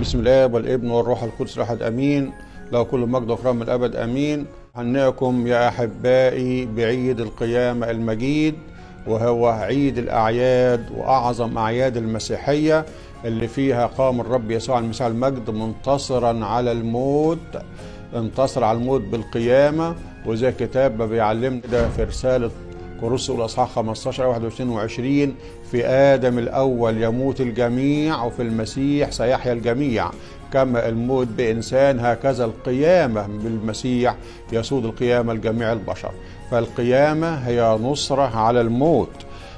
بسم الله والابن والروح القدس الاحد امين له كل مجد وكرم الابد امين هناكم يا احبائي بعيد القيامه المجيد وهو عيد الاعياد واعظم اعياد المسيحيه اللي فيها قام الرب يسوع المسيح المجد منتصرا على الموت انتصر على الموت بالقيامه وزي الكتاب ما بيعلمنا ده في رساله كورنثوس الاصحاح 15 21 و20 في ادم الاول يموت الجميع وفي المسيح سيحيا الجميع كما الموت بانسان هكذا القيامه بالمسيح يسود القيامه لجميع البشر فالقيامه هي نصره على الموت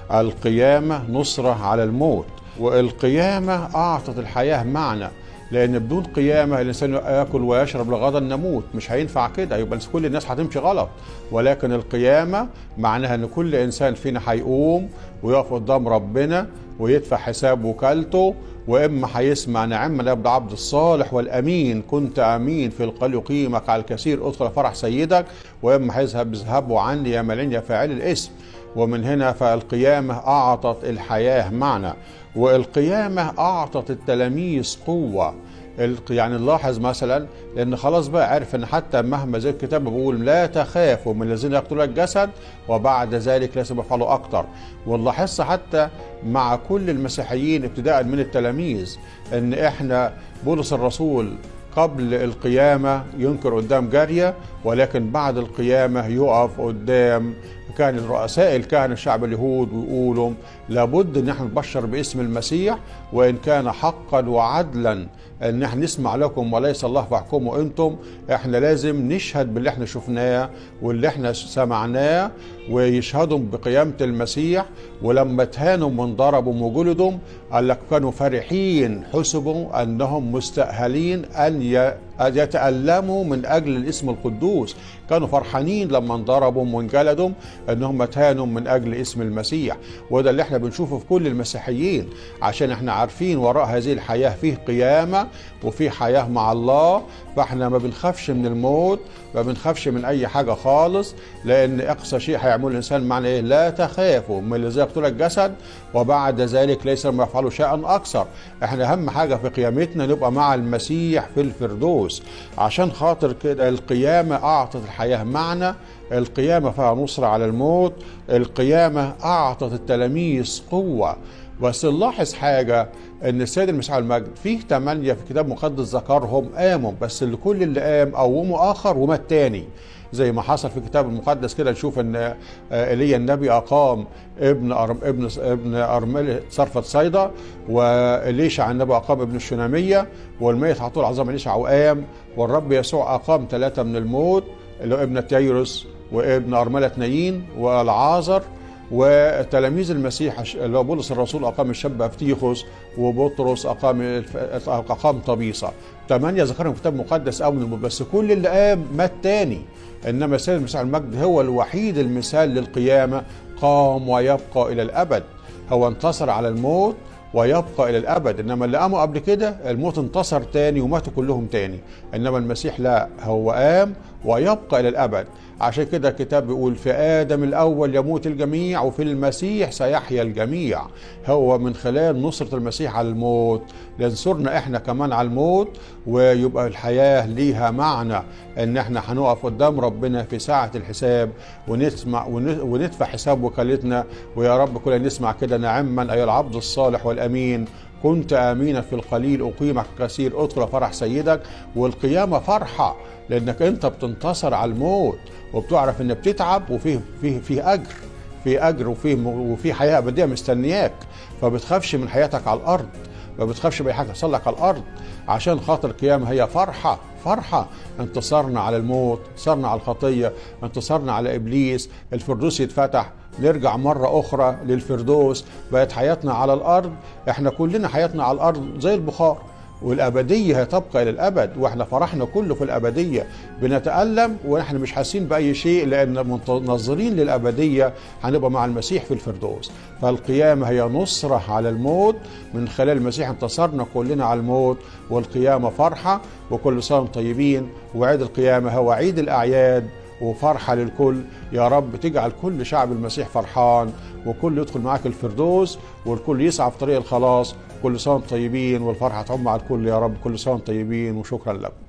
القيامه نصره على الموت والقيامه اعطت الحياه معنى لان بدون قيامه الانسان ياكل ويشرب لغدا نموت مش هينفع كده يبقى كل الناس هتمشي غلط ولكن القيامه معناها ان كل انسان فينا هيقوم ويقف قدام ربنا ويدفع حساب وكالته واما هيسمع نعم يا ابن عبد الصالح والامين كنت امين في القليل يقيمك على الكثير ادخل فرح سيدك واما هيذهب اذهبوا عني يا ملين يا فاعل الاسم ومن هنا فالقيامه اعطت الحياه معنى والقيامه اعطت التلاميذ قوه يعني نلاحظ مثلا لان خلاص بقى عرف ان حتى مهما زي الكتاب بيقول لا تخافوا من الذين يقتلون الجسد وبعد ذلك لازم يفعلوا اكتر ونلاحظها حتى مع كل المسيحيين ابتداء من التلاميذ ان احنا بولس الرسول قبل القيامة ينكر قدام جارية ولكن بعد القيامة يقف قدام كان رؤساء الكهنة الشعب اليهود ويقولوا لابد ان احنا نبشر باسم المسيح وان كان حقا وعدلا ان احنا نسمع لكم وليس الله فاحكموا انتم احنا لازم نشهد باللي احنا شفناه واللي احنا سمعناه ويشهدوا بقيامة المسيح ولما اتهانوا وانضربوا وجلدوا قال لك كانوا فرحين حسبوا انهم مستأهلين ان يتألموا من اجل الاسم القدوس كانوا فرحانين لما انضربوا وانجلدوا انهم اتهانوا من اجل اسم المسيح وده اللي احنا بنشوفه في كل المسيحيين عشان احنا عارفين وراء هذه الحياه فيه قيامه وفيه حياه مع الله فاحنا ما بنخافش من الموت ما بنخافش من اي حاجه خالص لان اقصى شيء هيعمله الانسان معنى ايه لا تخافوا من الذي يقتل الجسد وبعد ذلك ليس ما يفعلوا شيئا اكثر احنا اهم حاجه في قيامتنا نبقى مع المسيح في الفردوس عشان خاطر كده القيامه اعطت الحياه معنى القيامه فيها نصره على الموت القيامه اعطت التلاميذ قوه بس نلاحظ حاجة ان السيد المسيح المجد فيه ثمانية في كتاب مقدس ذكرهم قاموا بس اللي كل اللي قام قوموا اخر ومات تاني زي ما حصل في الكتاب المقدس كده نشوف ان ايليا النبي اقام ابن أرم ابن ابن ارمله صرفة صيدا واليشع النبي اقام ابن الشناميه والميت على طول عظام اليشع وقام والرب يسوع اقام ثلاثه من الموت اللي هو ابن تيروس وابن ارمله نايين والعازر وتلاميذ المسيح اللي هو بولس الرسول اقام الشاب افتيخوس وبطرس اقام اقام طبيصه ثمانيه ذكرهم كتاب مقدس او من بس كل اللي قام مات تاني انما السيد المسيح المجد هو الوحيد المثال للقيامه قام ويبقى الى الابد هو انتصر على الموت ويبقى الى الابد انما اللي قاموا قبل كده الموت انتصر تاني وماتوا كلهم تاني انما المسيح لا هو قام ويبقى الى الابد عشان كده الكتاب بيقول في ادم الاول يموت الجميع وفي المسيح سيحيا الجميع هو من خلال نصره المسيح على الموت لينصرنا احنا كمان على الموت ويبقى الحياه ليها معنى ان احنا هنقف قدام ربنا في ساعه الحساب ونسمع وندفع حساب وكالتنا ويا رب كلنا نسمع كده نعما ايها العبد الصالح والامين كنت امينا في القليل اقيمك كثير ادخل فرح سيدك والقيامه فرحه لانك انت بتنتصر على الموت وبتعرف ان بتتعب وفيه فيه فيه اجر في اجر وفيه وفي حياه ابديه مستنياك فبتخافش من حياتك على الارض ما بتخافش باي حاجه تحصل لك على الارض عشان خاطر القيامه هي فرحه فرحه انتصرنا على الموت انتصرنا على الخطيه انتصرنا على ابليس الفردوس يتفتح نرجع مرة أخرى للفردوس بقت حياتنا على الأرض احنا كلنا حياتنا على الأرض زي البخار والأبدية هتبقى إلى الأبد وإحنا فرحنا كله في الأبدية بنتألم وإحنا مش حاسين بأي شيء لأن منتظرين للأبدية هنبقى مع المسيح في الفردوس فالقيامة هي نصرة على الموت من خلال المسيح انتصرنا كلنا على الموت والقيامة فرحة وكل سنة طيبين وعيد القيامة هو عيد الأعياد وفرحة للكل يا رب تجعل كل شعب المسيح فرحان وكل يدخل معاك الفردوس والكل يسعى في طريق الخلاص كل سنة وانتم طيبين والفرحة تعم على الكل يا رب كل سنة وانتم طيبين وشكرا لكم